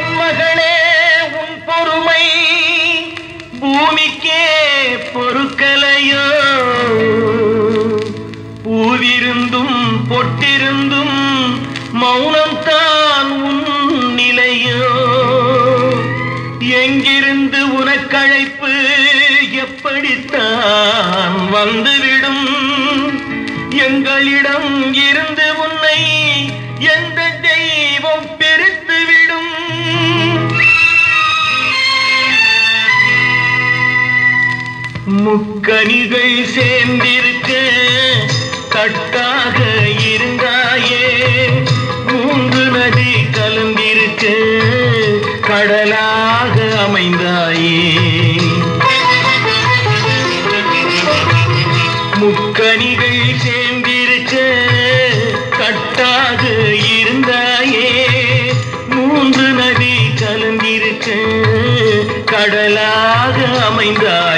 மகளே உன் பொறுமை பூமிக்கே பொறுக்கலையோ பூவிருந்தும் பொட்டிருந்தும் மௌனம்தான் உன் நிலையோ எங்கிருந்து உனக்கழைப்பு எப்படித்தான் வந்துவிடும் எங்களிடம் இருந்து உன்னை எந்த தெய்வம் பிரித்துவிடும் முக்கனிகள் சேர்ந்திருக்க கட்டாக இருந்தாயே மூன்று நதி கலந்திருக்க கடலாக அமைந்தாயே முக்கனிகள் சேர்ந்திருக்க கட்டாக இருந்தாயே மூன்று நதி கலந்திருக்க கடலாக அமைந்தாயே